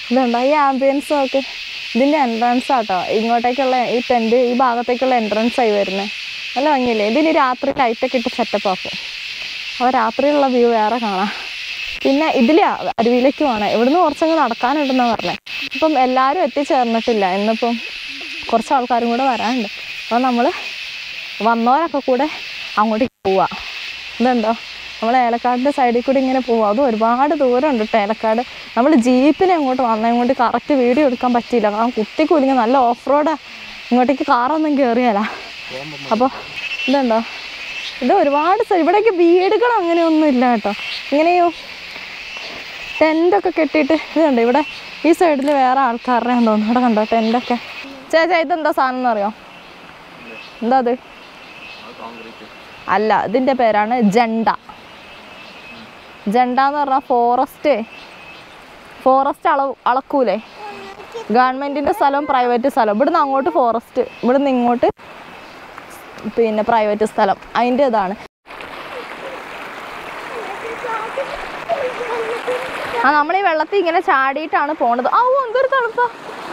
ഇതുണ്ടോ ഈ ആംബിയൻസും ഒക്കെ ഇതിൻ്റെ എൻട്രൻസ് ആട്ടോ ഇങ്ങോട്ടേക്കുള്ള ഈ ടെൻറ്റ് ഈ ഭാഗത്തേക്കുള്ള എൻട്രൻസ് ആയി വരുന്നത് നല്ല ഭംഗിയില്ലേ ഇതിന് രാത്രി ലൈറ്റൊക്കെ ഇട്ട് സെറ്റപ്പ് ആക്കും അപ്പോൾ രാത്രിയിലുള്ള വ്യൂ വേറെ കാണാം പിന്നെ ഇതിലെ അരുവിയിലേക്ക് പോകണം ഇവിടുന്ന് കുറച്ചങ്ങ് നടക്കാനുണ്ടെന്നാണ് പറഞ്ഞത് ഇപ്പം എല്ലാവരും എത്തിച്ചേർന്നിട്ടില്ല ഇന്നിപ്പം കുറച്ച് ആൾക്കാരും കൂടെ വരാനുണ്ട് അപ്പോൾ നമ്മൾ വന്നവരൊക്കെ കൂടെ അങ്ങോട്ടേക്ക് പോവാ ഇതുണ്ടോ നമ്മൾ ഏലക്കാടിൻ്റെ സൈഡിൽ കൂടി ഇങ്ങനെ പോവാം അത് ഒരുപാട് ദൂരം ഉണ്ട് കേട്ടോ ഏലക്കാട് നമ്മൾ ജീപ്പിനെ അങ്ങോട്ട് വന്നതും കൊണ്ട് കറക്റ്റ് വീഡിയോ എടുക്കാൻ പറ്റിയില്ല കാരണം കുത്തി കുലുങ്ങി നല്ല ഓഫ് റോഡ് ഇങ്ങോട്ടേക്ക് കാറൊന്നും കയറിയല്ല അപ്പോൾ ഇതുണ്ടോ ഇത് ഒരുപാട് സ്ഥലം ഇവിടേക്ക് വീടുകൾ അങ്ങനെയൊന്നും ഇല്ല കേട്ടോ ഇങ്ങനെയോ ടെൻ്റൊക്കെ കെട്ടിയിട്ട് ഇത് കണ്ടോ ഇവിടെ ഈ സൈഡിൽ വേറെ ആൾക്കാരുടെ തോന്നുന്നു ഇവിടെ കണ്ടോ ടെൻ്റൊക്കെ ചേച്ചാ ഇതെന്താ സാധനം എന്നറിയോ എന്താ അത് അല്ല ഇതിൻ്റെ പേരാണ് ജണ്ട ജണ്ട എന്ന് പറഞ്ഞാൽ ഫോറസ്റ്റ് ഫോറസ്റ്റ് അളവ് അളക്കൂലേ ഗവൺമെൻറ്റിൻ്റെ സ്ഥലം പ്രൈവറ്റ് സ്ഥലം ഇവിടുന്ന് അങ്ങോട്ട് ഫോറസ്റ്റ് ഇവിടുന്ന് ഇങ്ങോട്ട് പിന്നെ പ്രൈവറ്റ് സ്ഥലം അതിൻ്റെ ഇതാണ് ആ നമ്മൾ ഈ വെള്ളത്തിൽ ഇങ്ങനെ ചാടിയിട്ടാണ് പോണത് ആ ഓ എന്തൊരു തണുപ്പാ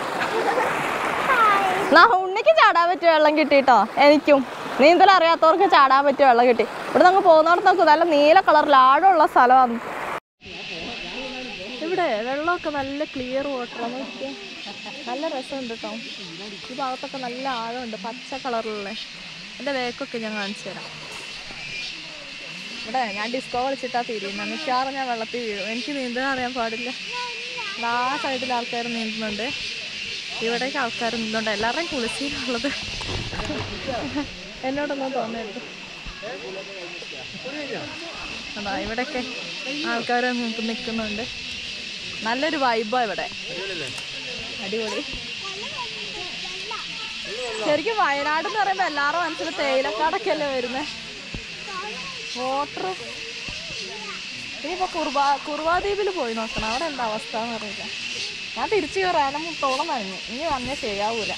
നാ ഉണ്ണിക്ക് ചാടാൻ പറ്റിയ വെള്ളം കിട്ടിട്ടോ എനിക്കും നീന്തൽ അറിയാത്തവർക്ക് ചാടാൻ പറ്റിയ വെള്ളം കിട്ടി ഇവിടെ നമ്മൾ പോകുന്നിടത്ത് നോക്കും നല്ല നീല കളറിൽ ആഴമുള്ള സ്ഥലമാണ് ഇവിടെ വെള്ളമൊക്കെ നല്ല ക്ലിയർ വാട്ടർ നോക്കിയേ നല്ല രസമുണ്ട് കേട്ടോ ഈ ഭാഗത്തൊക്കെ നല്ല ആഴമുണ്ട് പച്ച കളറിലുള്ള എൻ്റെ വേക്കൊക്കെ ഞാൻ കാണിച്ചു തരാം ഇവിടെ ഞാൻ ഡിസ്കോ കളിച്ചിട്ടാ തിരിയുന്നത് മിക്കവാറും ഞാൻ വെള്ളത്തിൽ വീഴും എനിക്ക് നീന്താൻ അറിയാൻ പാടില്ല ഇവിടെ ആ സൈഡിൽ ആൾക്കാർ നീന്തുന്നുണ്ട് ഇവിടേക്ക് ആൾക്കാർ നീന്തുന്നുണ്ട് എല്ലാവരുടെയും കുളിച്ചിട്ടുള്ളത് എന്നോടൊന്നും തോന്നരുത് അതാ ഇവിടെയൊക്കെ ആൾക്കാർ നിൽക്കുന്നുണ്ട് നല്ലൊരു വൈബാ ഇവിടെ അടിപൊളി ശരിക്കും വയനാട് എന്ന് പറയുമ്പോൾ എല്ലാവരും മനസ്സിൽ തേയിലക്കാടൊക്കെ അല്ലേ വരുന്നത് വാട്ടർ ഇനിയിപ്പോൾ കുർബാ കുർവാദ്വീപിൽ പോയി നോക്കണം അവിടെ എന്താ അവസ്ഥ എന്ന് അറിയില്ല ഞാൻ തിരിച്ചു കയറാനും മുട്ടോളം നനഞ്ഞു ഇനി വന്നേ ശരിയാവൂല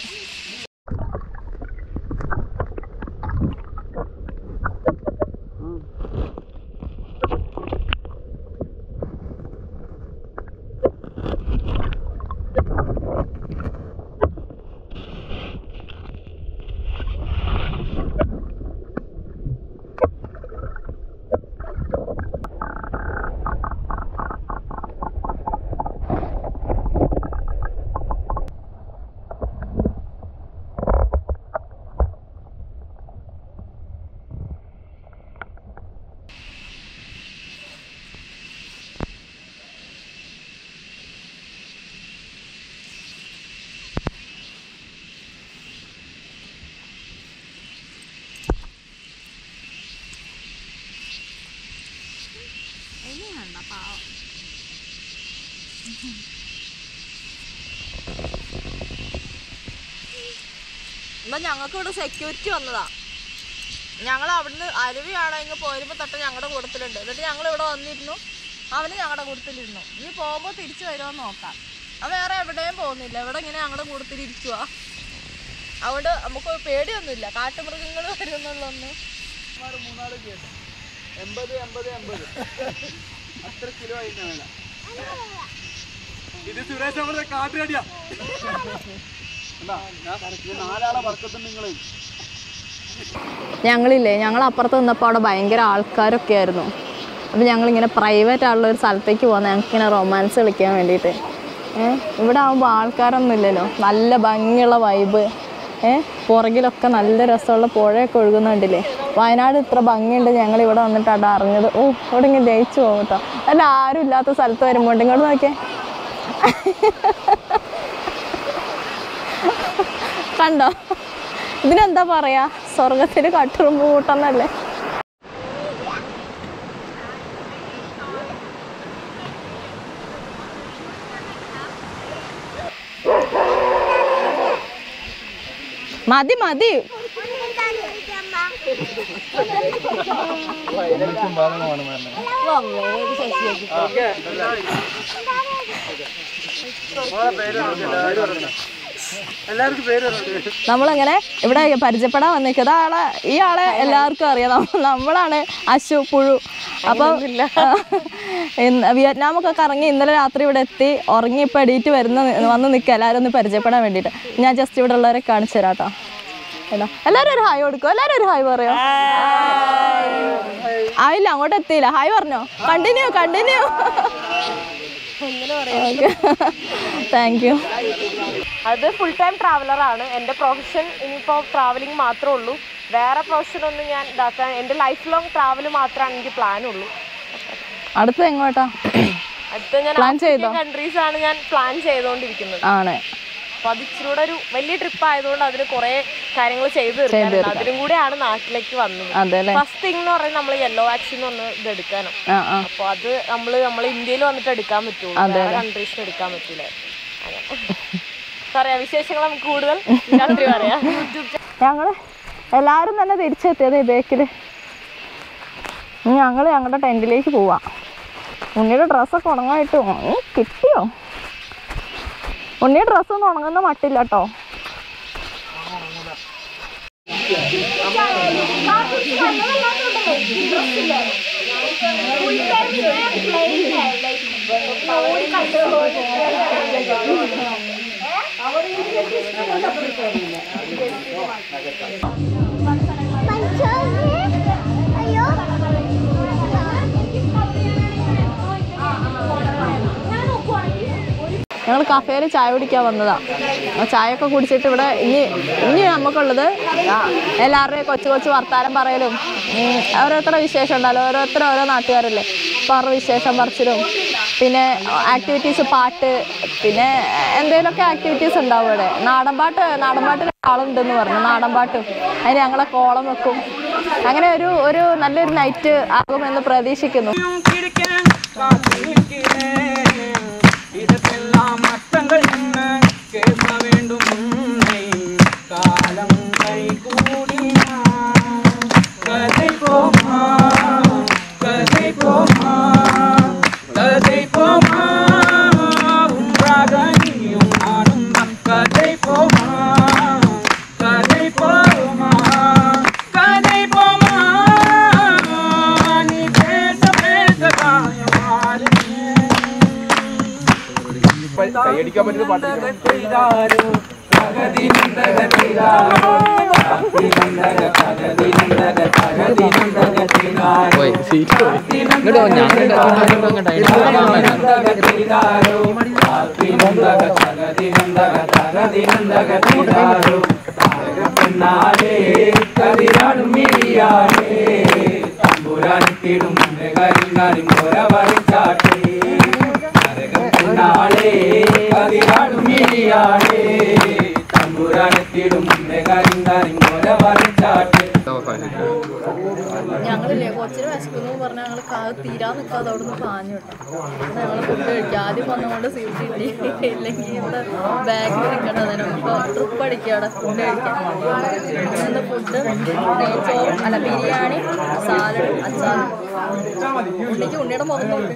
എന്നാ ഞങ്ങൾക്ക് ഇവിടെ സെക്യൂരിറ്റി വന്നതാ ഞങ്ങൾ അവിടുന്ന് അരുവിയാണ് ഇങ്ങ് പോരുമ്പോൾ തൊട്ട് ഞങ്ങളുടെ കൂട്ടത്തിലുണ്ട് എന്നിട്ട് ഞങ്ങൾ ഇവിടെ വന്നിരുന്നു അവന് ഞങ്ങളുടെ കൂട്ടത്തിലിരുന്നു ഇനി പോകുമ്പോൾ തിരിച്ചു വരുമോ നോക്കാം അവൻ വേറെ എവിടെയും പോകുന്നില്ല ഇവിടെ ഇങ്ങനെ ഞങ്ങളുടെ കൂട്ടത്തിലിരിക്കുക അതുകൊണ്ട് നമുക്ക് പേടിയൊന്നുമില്ല കാട്ടുമൃഗങ്ങൾ വരുമെന്നുള്ളൊന്നും മൂന്നാല് കേട്ടോ എൺപത് എൺപത് എൺപത് അത്ര കിലോ ആയിരുന്ന ഇത് സുരേഷ് നമ്മുടെ കാട്ടുകടിയാ എന്താ ഞാൻ ഇത് നാലാളെ വർക്കത്തും നിങ്ങളെ ഞങ്ങളില്ലേ ഞങ്ങൾ അപ്പുറത്ത് നിന്നപ്പോൾ അവിടെ ഭയങ്കര ആൾക്കാരൊക്കെ ആയിരുന്നു അപ്പോൾ ഞങ്ങളിങ്ങനെ പ്രൈവറ്റ് ആയിട്ടുള്ള ഒരു സ്ഥലത്തേക്ക് പോകുന്നത് ഞങ്ങൾക്ക് ഇങ്ങനെ റൊമാൻസ് കളിക്കാൻ വേണ്ടിയിട്ട് ഏഹ് ഇവിടെ ആകുമ്പോൾ ആൾക്കാരൊന്നും ഇല്ലല്ലോ നല്ല ഭംഗിയുള്ള വൈബ് ഏഹ് പുറകിലൊക്കെ നല്ല രസമുള്ള പുഴയൊക്കെ ഒഴുകുന്നുണ്ടില്ലേ വയനാട് ഇത്ര ഭംഗിയുണ്ട് ഞങ്ങൾ ഇവിടെ വന്നിട്ടാണ് അറിഞ്ഞത് ഓ ഇവിടെ ഇങ്ങനെ ജയിച്ചു പോകും കേട്ടോ അല്ല ആരും ഇല്ലാത്ത സ്ഥലത്ത് വരുമ്പോൾ ഇങ്ങോട്ട് നോക്കിയേ കണ്ടോ ഇതിനെന്താ പറയാ സ്വർഗത്തിൽ കട്ടുറുമ്പ് കൂട്ടെന്നല്ലേ മതി മതി എല്ലാവർക്കും പേര് നമ്മളങ്ങനെ ഇവിടെ പരിചയപ്പെടാൻ വന്നിരിക്കുന്നത് ആളെ ഈ ആളെ എല്ലാവർക്കും അറിയാം നമ്മ- നമ്മളാണ് അശു പുഴു അപ്പോൾ വിയറ്റ്നാമൊക്കെ കറങ്ങി ഇന്നലെ രാത്രി ഇവിടെ എത്തി ഉറങ്ങി ഇപ്പോൾ എഡീറ്റ് വരുന്ന വന്ന് നിൽക്കുക എല്ലാവരും ഒന്ന് പരിചയപ്പെടാൻ വേണ്ടിയിട്ട് ഞാൻ ജസ്റ്റ് ഇവിടെ ഉള്ളവരെ കാണിച്ചു തരാം കേട്ടോ എടാ എല്ലാവരും ഒരു ഹായ് കൊടുക്കും എല്ലാവരും ഒരു ഹായ് പറയോ ആയില്ല അങ്ങോട്ട് എത്തിയില്ല ഹായ് പറഞ്ഞോ കണ്ടിന്യൂ കണ്ടിന്യൂ താങ്ക് യു അത് ഫുൾ ടൈം ട്രാവലറാണ് എൻ്റെ പ്രൊഫഷൻ ഇനിയിപ്പോൾ ട്രാവലിംഗ് മാത്രമേ ഉള്ളൂ വേറെ പ്രൊഫഷൻ ഒന്നും ഞാൻ ഇതാക്കാൻ എൻ്റെ ലൈഫ് ലോങ് ട്രാവൽ മാത്രമാണ് എനിക്ക് പ്ലാൻ ഉള്ളൂ അടുത്തത് എങ്ങോട്ടാ അടുത്ത ഞാൻ Plan ചെയ്തോ? കൺട്രീസ് ആണ് ഞാൻ പ്ലാൻ ചെയ്തുകൊണ്ടിരിക്കുന്നത് ആണ് അപ്പൊ അത് ഇച്ചിരി കൂടെ ഒരു വലിയ ട്രിപ്പ് ആയതുകൊണ്ട് അതിന് കുറെ കാര്യങ്ങൾ ചെയ്തു തീർക്കാനുണ്ട് അതിനും കൂടെയാണ് നാട്ടിലേക്ക് വന്നത് അതെ അല്ലേ ഫസ്റ്റ് തിങ് എന്ന് പറയുന്നത് നമ്മൾ യെല്ലോ വാക്സിൻ ഒന്ന് ഇത് എടുക്കാനും ആ ആ അപ്പൊ അത് നമ്മൾ നമ്മൾ ഇന്ത്യയിൽ വന്നിട്ട് എടുക്കാൻ പറ്റുള്ളൂ വേറെ കൺട്രീസിൽ എടുക്കാൻ പറ്റില്ല പറയാ വിശേഷങ്ങൾ നമുക്ക് കൂടുതൽ രാത്രി പറയാം ഞങ്ങൾ എല്ലാവരും തന്നെ തിരിച്ചെത്തിയത് ബേക്കിൽ ഞങ്ങൾ ഞങ്ങളുടെ ടെൻറ്റിലേക്ക് പോവാം ഉണ്ണിയുടെ ഡ്രസ്സൊക്കെ ഉണങ്ങായിട്ട് ഉണങ്ങി കിട്ടിയോ ഉണ്ണിയുടെ ഡ്രസ്സൊന്നും ഉണങ്ങുന്ന മട്ടില്ല കേട്ടോ ഞങ്ങൾ കഫേയിൽ ചായ കുടിക്കാൻ വന്നതാ ആ ചായയൊക്കെ കുടിച്ചിട്ട് ഇവിടെ ഇനി ഇനി നമുക്കുള്ളത് എല്ലാവരുടെയും കൊച്ചു കൊച്ചു വർത്താനം പറയലും ഉം, ഓരോരുത്തരുടെ വിശേഷം ഉണ്ടല്ലോ ഓരോരുത്തരും ഓരോ നാട്ടുകാരല്ലേ അപ്പോൾ അവരുടെ വിശേഷം പറച്ചിലും പിന്നെ ആക്ടിവിറ്റീസ് പാട്ട് പിന്നെ എന്തെങ്കിലുമൊക്കെ ആക്ടിവിറ്റീസ് ഉണ്ടാവും ഇവിടെ നാടൻ പാട്ട് നാടൻ പാട്ടിൽ ആളുണ്ടെന്ന് പറഞ്ഞു നാടൻ പാട്ടും അതിന് ഞങ്ങളെ കോളം വെക്കും അങ്ങനെ ഒരു ഒരു നല്ലൊരു നൈറ്റ് ആകുമെന്ന് പ്രതീക്ഷിക്കുന്നു കിടക്കാൻ കാത്തിരിக்கிறேன் இதற்கெல்லாம் அர்த்தங்கள் என்ன கேட்க வேண்டும் உன்னை காலம் கை கூடினா கதை போமா கதை போமா கதை போமா ஒன்றாக நீயும் நானும் நம் கதை போமா கதை போமா கதை போமா நீ பேச பேச காயமாறு കൈയടിക്കാൻ പറ്റുന്ന പാട്ട് ചെയ്താരോ പ്രഗതി നന്ദക ചെയ്താരോ ഭക്തി നന്ദക പ്രഗതി നന്ദക പ്രഗതി നന്ദക ചെയ്താരോ നന്ദക ചെയ്താരോ ഭക്തി നന്ദക പ്രഗതി നന്ദക പ്രഗതി നന്ദക ചെയ്താരോ പെണ്ണാലേ കതിരാടും മിഴിയാലേ തമ്പുരാനിത്തിടും കരിങ്കാരി മുര വരച്ചാട്ടേ നാളെ കതിരാടും മിഴിയാളേ തമ്പുരാനെത്തിടും കരിങ്കാരി മുര വരച്ചാട്ടേ ഞങ്ങളില്ലേ കൊച്ചിന് വിശക്കുന്നു പറഞ്ഞാൽ ഞങ്ങൾ കാ തീരാൻ നിൽക്കാതെ അവിടെ നിന്ന് പാഞ്ഞു കേട്ടോ ഞങ്ങൾ ഫുഡ് കഴിക്കുക ആദ്യം വന്നുകൊണ്ട് സീറ്റ് കിട്ടി ഇല്ലെങ്കിൽ ഇവിടെ ബാഗിൽ നിൽക്കണം അതിന് ഇപ്പോൾ ട്രിപ്പ് അടിക്കുക അവിടെ ഫുഡ് കഴിക്കാൻ ഇന്ന് ഫുഡ് നെയ്ച്ചോറും അല്ല ബിരിയാണി സാലഡും അച്ചാറും ഉണ്ണിക്ക് ഉണ്ണിയുടെ മുഖം നോക്ക്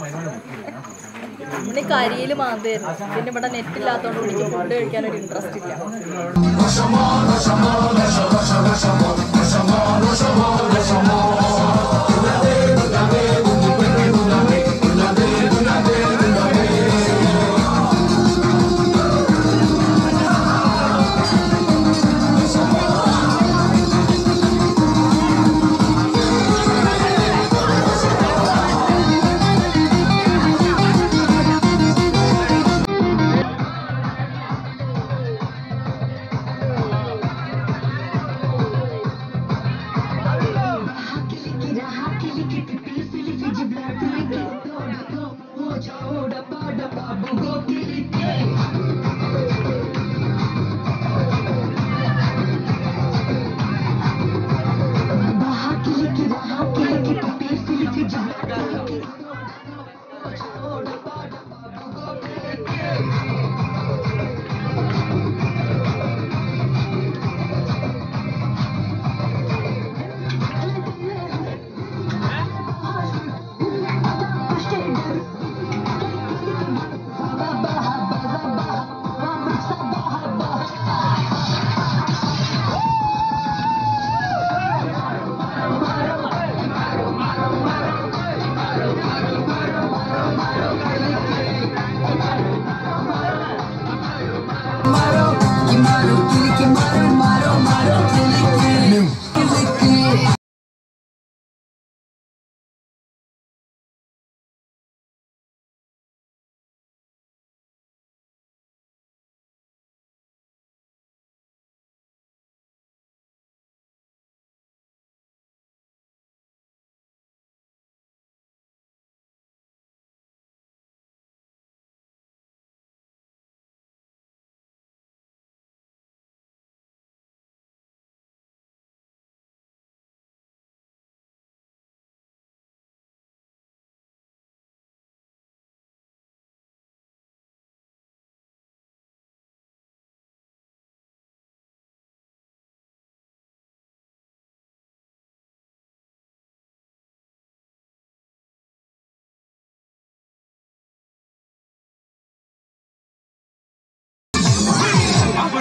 ഉണ്ണി കരിയിൽ മാന്തായിരുന്നു പിന്നെ ഇവിടെ നെറ്റ് ഇല്ലാത്തതുകൊണ്ട് ഉണ്ണിക്ക് ഫുഡ് കഴിക്കാൻ ഒരു ഇൻട്രസ്റ്റ് ഇല്ല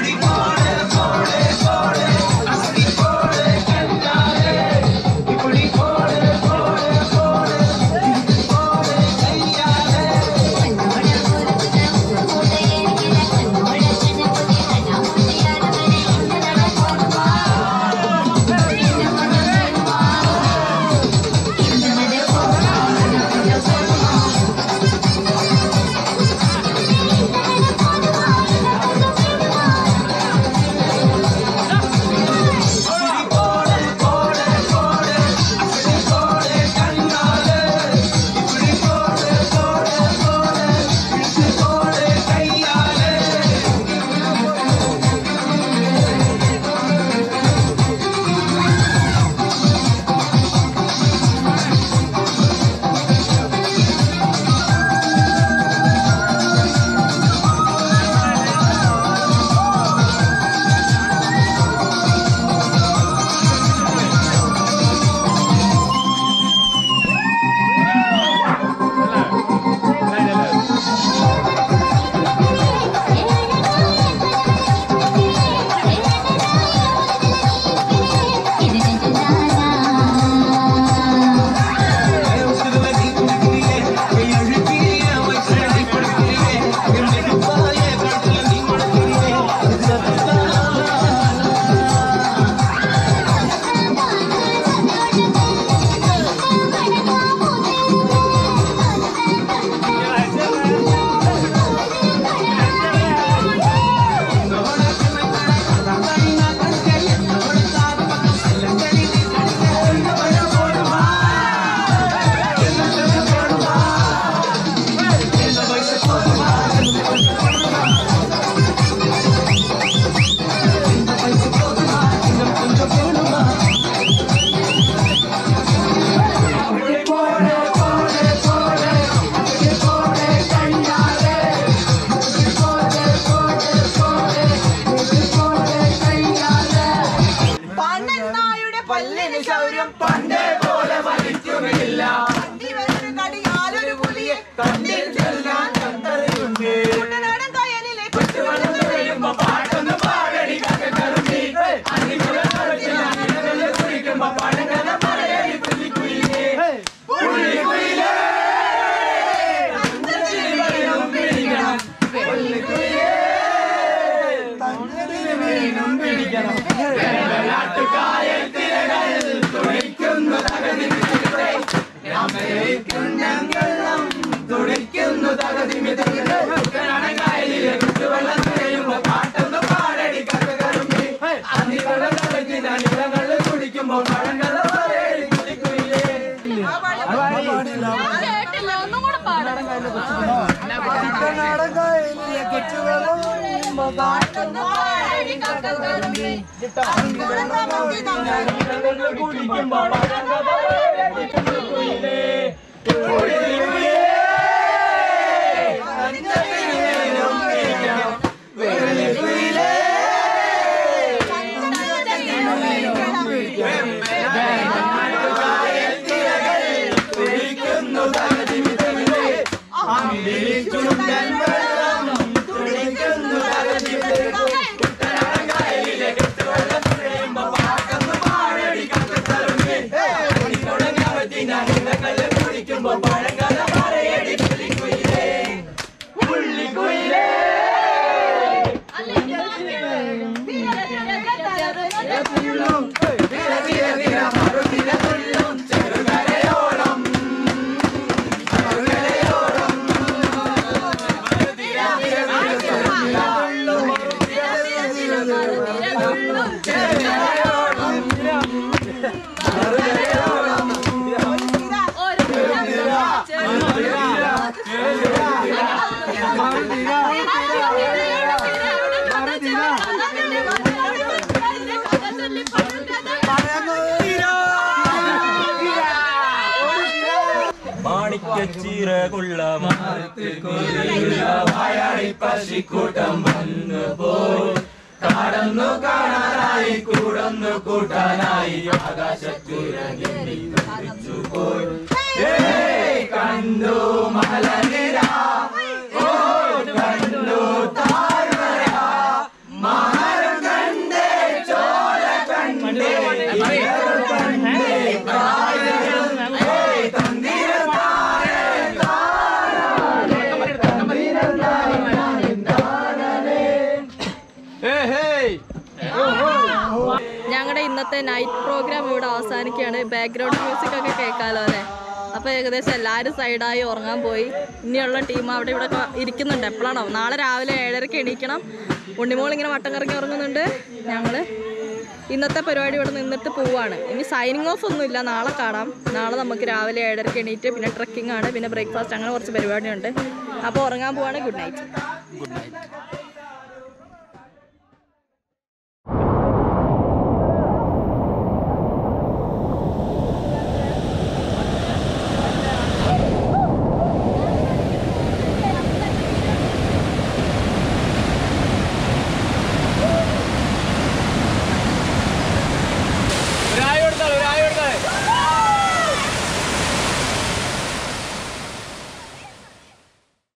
പണ്ടെന്നായുടെ പല്ലിന് ശൗര്യം പണ്ടേ പോലെ വലിക്കുമില്ല കടിയാലൊരു പുലിയെ കണ്ടിട്ടില്ല കുട്ടനാടൻ കായലിലെ കുട്ടിവെള്ളം വീഴുമ്പോ പാട്ടൊന്ന് പാടടി കക്കറുമ്പി കുടിക്കുമ്പോ പഴങ്കഥ പറയടി പുലിക്കുയിലേ പുലിക്കുയിലേ അന്തരീക്ഷവും പിടിക്കണം പുലിക്കുയിലേ തങ്ങതിനും പിടിക്കണം കായൽ തിരകളിൽ തുടിക്കുന്നു തകതി വെള്ളം തുടിക്കുന്നു തകതി കായലിലെ കുട്ടുവെള്ളം തിരയുമ്പോ പാട്ടൊന്ന് പാടടി കക്കറുമ്പി അന്തിവെള്ളം കളിച്ച് നിലകളിൽ കുടിക്കുമ്പോൾ പഴങ്കഥ പറയടി കുലിക്കുയിലേ മാണിക്കച്ചിറകുള്ള വായാടി പശിക്കൂട്ടം വന്നു പോയി കടന്നു കാണാനായി കൂടന്നു കൂട്ടാനായി ആകാശത്തിറങ്ങി പോയി ഏയ് കണ്ടു മലനിര ഓ കണ്ടു താഴ്വര മഹാ ഇന്നത്തെ നൈറ്റ് പ്രോഗ്രാം ഇവിടെ അവസാനിക്കുകയാണ് ബാക്ക്ഗ്രൗണ്ട് മ്യൂസിക് ഒക്കെ കേൾക്കാമല്ലോ അല്ലേ അപ്പോൾ ഏകദേശം എല്ലാവരും സൈഡായി ഉറങ്ങാൻ പോയി ഇനിയുള്ള ടീം അവിടെ ഇവിടെ ഒക്കെ ഇരിക്കുന്നുണ്ട് എപ്പോഴാണോ നാളെ രാവിലെ ഏഴരയ്ക്ക് എണീക്കണം ഉണ്ണിമോൾ ഇങ്ങനെ വട്ടം കറങ്ങി ഉറങ്ങുന്നുണ്ട് ഞങ്ങൾ ഇന്നത്തെ പരിപാടി ഇവിടെ നിന്നിട്ട് പോവാണ് ഇനി സൈനിങ് ഓഫ് ഒന്നുമില്ല നാളെ കാണാം നാളെ നമുക്ക് രാവിലെ ഏഴരയ്ക്ക് എണീറ്റ് പിന്നെ ട്രക്കിംഗ് ആണ് പിന്നെ ബ്രേക്ക്ഫാസ്റ്റ് അങ്ങനെ കുറച്ച് പരിപാടിയുണ്ട് അപ്പോൾ ഉറങ്ങാൻ പോവാണ് ഗുഡ് നൈറ്റ് ഗുഡ് നൈറ്റ്